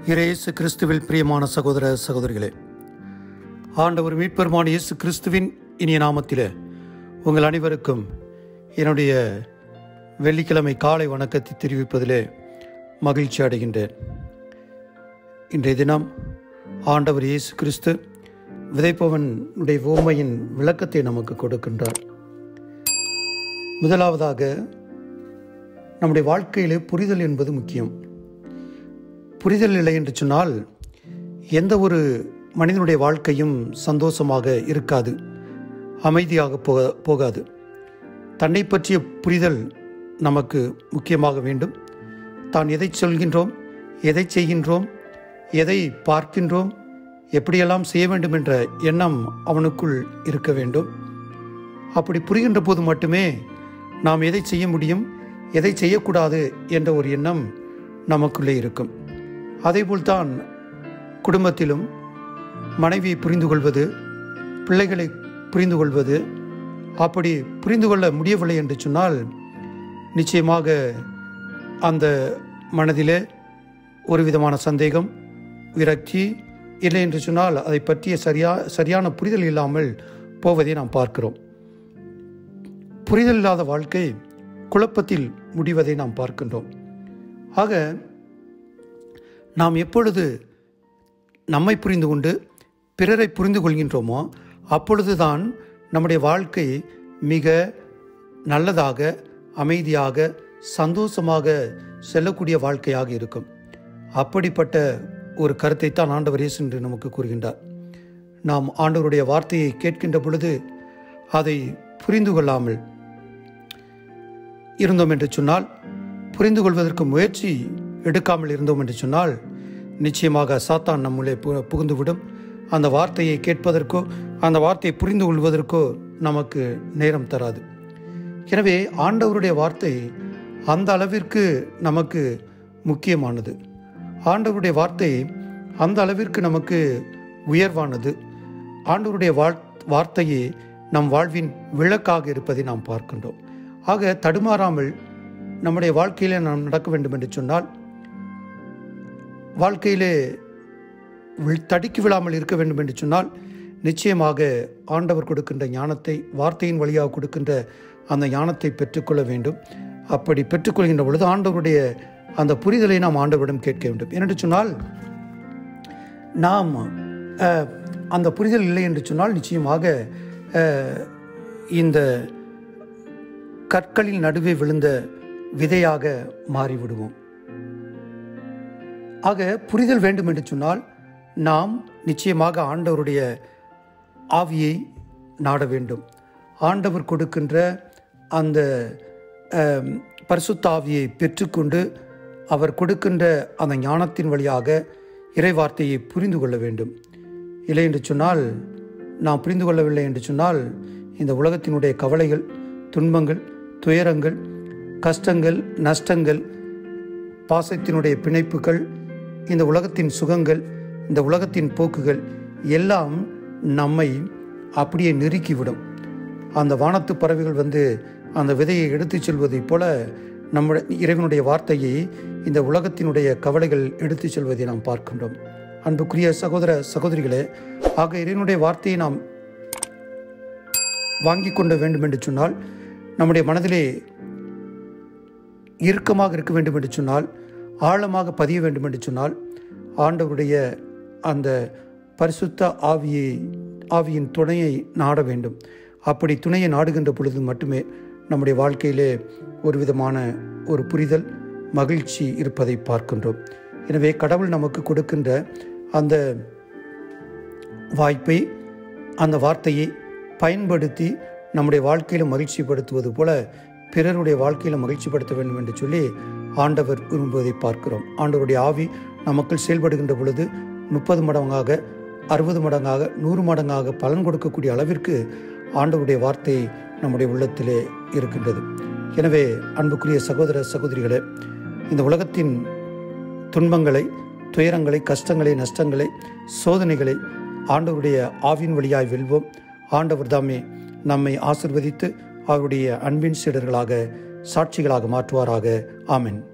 இயேசு கிறிஸ்துவில் பிரியமான சகோதர சகோதரிகளே ஆண்டவர் மீட்பெருமான இயேசு கிறிஸ்துவின் இனிய நாமத்திலே உங்கள் அனைவருக்கும் என்னுடைய வெள்ளிக்கிழமை காலை வணக்கத்தை தெரிவிப்பதிலே மகிழ்ச்சி அடைகின்றேன் இன்றைய தினம் ஆண்டவர் இயேசு கிறிஸ்து விதைப்பவனுடைய ஓமையின் விளக்கத்தை நமக்கு கொடுக்கின்றார் முதலாவதாக நம்முடைய வாழ்க்கையிலே புரிதல் என்பது முக்கியம் புரிதல் இல்லை என்று சொன்னால் எந்த ஒரு மனிதனுடைய வாழ்க்கையும் சந்தோஷமாக இருக்காது அமைதியாக போக போகாது தன்னை பற்றிய புரிதல் நமக்கு முக்கியமாக வேண்டும் தான் எதை சொல்கின்றோம் எதை செய்கின்றோம் எதை பார்க்கின்றோம் எப்படியெல்லாம் செய்ய வேண்டும் என்ற எண்ணம் அவனுக்குள் இருக்க வேண்டும் அப்படி புரிகின்ற போது மட்டுமே நாம் எதை செய்ய முடியும் எதை செய்யக்கூடாது என்ற ஒரு எண்ணம் நமக்குள்ளே இருக்கும் அதேபோல்தான் குடும்பத்திலும் மனைவியை புரிந்து கொள்வது பிள்ளைகளை புரிந்து கொள்வது அப்படி புரிந்து கொள்ள முடியவில்லை என்று சொன்னால் நிச்சயமாக அந்த மனதிலே ஒரு விதமான சந்தேகம் விரக்தி இல்லை என்று சொன்னால் அதை பற்றிய சரியா சரியான புரிதல் இல்லாமல் போவதை நாம் பார்க்கிறோம் புரிதல் இல்லாத வாழ்க்கை குழப்பத்தில் முடிவதை நாம் பார்க்கின்றோம் ஆக நாம் எப்பொழுது நம்மை புரிந்து கொண்டு பிறரை புரிந்து கொள்கின்றோமோ அப்பொழுதுதான் நம்முடைய வாழ்க்கை மிக நல்லதாக அமைதியாக சந்தோஷமாக செல்லக்கூடிய வாழ்க்கையாக இருக்கும் அப்படிப்பட்ட ஒரு கருத்தை தான் ஆண்டவர் இயேசு என்று நமக்கு கூறுகின்றார் நாம் ஆண்டவருடைய வார்த்தையை கேட்கின்ற பொழுது அதை புரிந்து கொள்ளாமல் இருந்தோம் என்று சொன்னால் புரிந்து கொள்வதற்கு முயற்சி எடுக்காமல் இருந்தோம் என்று சொன்னால் நிச்சயமாக சாத்தான் நம்முள்ளே பு- புகுந்துவிடும் அந்த வார்த்தையை கேட்பதற்கோ அந்த வார்த்தையை புரிந்து கொள்வதற்கோ நமக்கு நேரம் தராது எனவே ஆண்டவருடைய வார்த்தை அந்த அளவிற்கு நமக்கு முக்கியமானது ஆண்டவருடைய வார்த்தை அந்த அளவிற்கு நமக்கு உயர்வானது ஆண்டவருடைய வாழ் வார்த்தையே நம் வாழ்வின் விளக்காக இருப்பதை நாம் பார்க்கின்றோம் ஆக தடுமாறாமல் நம்முடைய வாழ்க்கையிலே நாம் நடக்க வேண்டும் என்று சொன்னால் வாழ்க்கையிலே வி- தடுக்கி விழாமல் இருக்க வேண்டும் என்று சொன்னால் நிச்சயமாக ஆண்டவர் கொடுக்கின்ற ஞானத்தை வார்த்தையின் வழியாக கொடுக்கின்ற அந்த ஞானத்தை பெற்றுக்கொள்ள வேண்டும் அப்படி பெற்றுக்கொள்கின்ற பொழுது ஆண்டவருடைய அந்த புரிதலை நாம் ஆண்டவரிடம் கேட்க வேண்டும் ஏனென்று சொன்னால் நாம் அஹ், அந்த புரிதல் இல்லை என்று சொன்னால் நிச்சயமாக அஹ், இந்த கற்களின் நடுவே விழுந்த விதையாக மாறிவிடுவோம் ஆக புரிதல் வேண்டும் என்று சொன்னால் நாம் நிச்சயமாக ஆண்டவருடைய ஆவியை நாட வேண்டும் ஆண்டவர் கொடுக்கின்ற அந்த அம், பரிசுத்த ஆவியை பெற்றுக்கொண்டு அவர் கொடுக்கின்ற அந்த ஞானத்தின் வழியாக இறைவார்த்தையை புரிந்து கொள்ள வேண்டும் இல்லை என்று சொன்னால் நாம் புரிந்து கொள்ளவில்லை என்று சொன்னால் இந்த உலகத்தினுடைய கவலைகள் துன்பங்கள் துயரங்கள் கஷ்டங்கள் நஷ்டங்கள் பாசத்தினுடைய பிணைப்புகள் இந்த உலகத்தின் சுகங்கள் இந்த உலகத்தின் போக்குகள் எல்லாம் நம்மை அப்படியே நெருக்கிவிடும் அந்த வானத்து பறவைகள் வந்து அந்த விதையை எடுத்துச் செல்வதைப் போல நம்முடைய இறைவனுடைய வார்த்தையை இந்த உலகத்தினுடைய கவலைகள் எடுத்துச் செல்வதை நாம் பார்க்கின்றோம் அன்புக்குரிய சகோதர சகோதரிகளே ஆக இறைவனுடைய வார்த்தையை நாம் வாங்கி கொள்ள வேண்டும் என்று சொன்னால் நம்முடைய மனதிலே இறுக்கமாக இருக்க வேண்டும் என்று சொன்னால் ஆழமாக பதிய வேண்டும் என்று சொன்னால் ஆண்டவருடைய அந்த பரிசுத்த ஆவியை ஆவியின் துணையை நாட வேண்டும் அப்படி துணையை நாடுகின்ற பொழுது மட்டுமே நம்முடைய வாழ்க்கையிலே ஒரு விதமான ஒரு புரிதல் மகிழ்ச்சி இருப்பதை பார்க்கின்றோம் எனவே கடவுள் நமக்கு கொடுக்கின்ற அந்த வாய்ப்பை அந்த வார்த்தையை பயன்படுத்தி நம்முடைய வாழ்க்கையில் மகிழ்ச்சிப்படுத்துவது போல பிறருடைய வாழ்க்கையில் மகிழ்ச்சிப்படுத்த வேண்டும் என்று சொல்லி ஆண்டவர் விரும்புவதை பார்க்கிறோம் ஆண்டவருடைய ஆவி நமக்குள் செயல்படுகின்ற பொழுது முப்பது மடங்காக அறுபது மடங்காக நூறு மடங்காக பலன் கொடுக்கக்கூடிய அளவிற்கு ஆண்டவருடைய வார்த்தை நம்முடைய உள்ளத்திலே இருக்கின்றது எனவே அன்புக்குரிய சகோதர சகோதரிகளே இந்த உலகத்தின் துன்பங்களை துயரங்களை கஷ்டங்களை நஷ்டங்களை சோதனைகளை ஆண்டவருடைய ஆவின் வழியாய் வெல்வோம் ஆண்டவர் தாமே நம்மை ஆசிர்வதித்து அவருடைய அன்பின் சீடர்களாக சாட்சிகளாக மாற்றுவாராக ஆமென்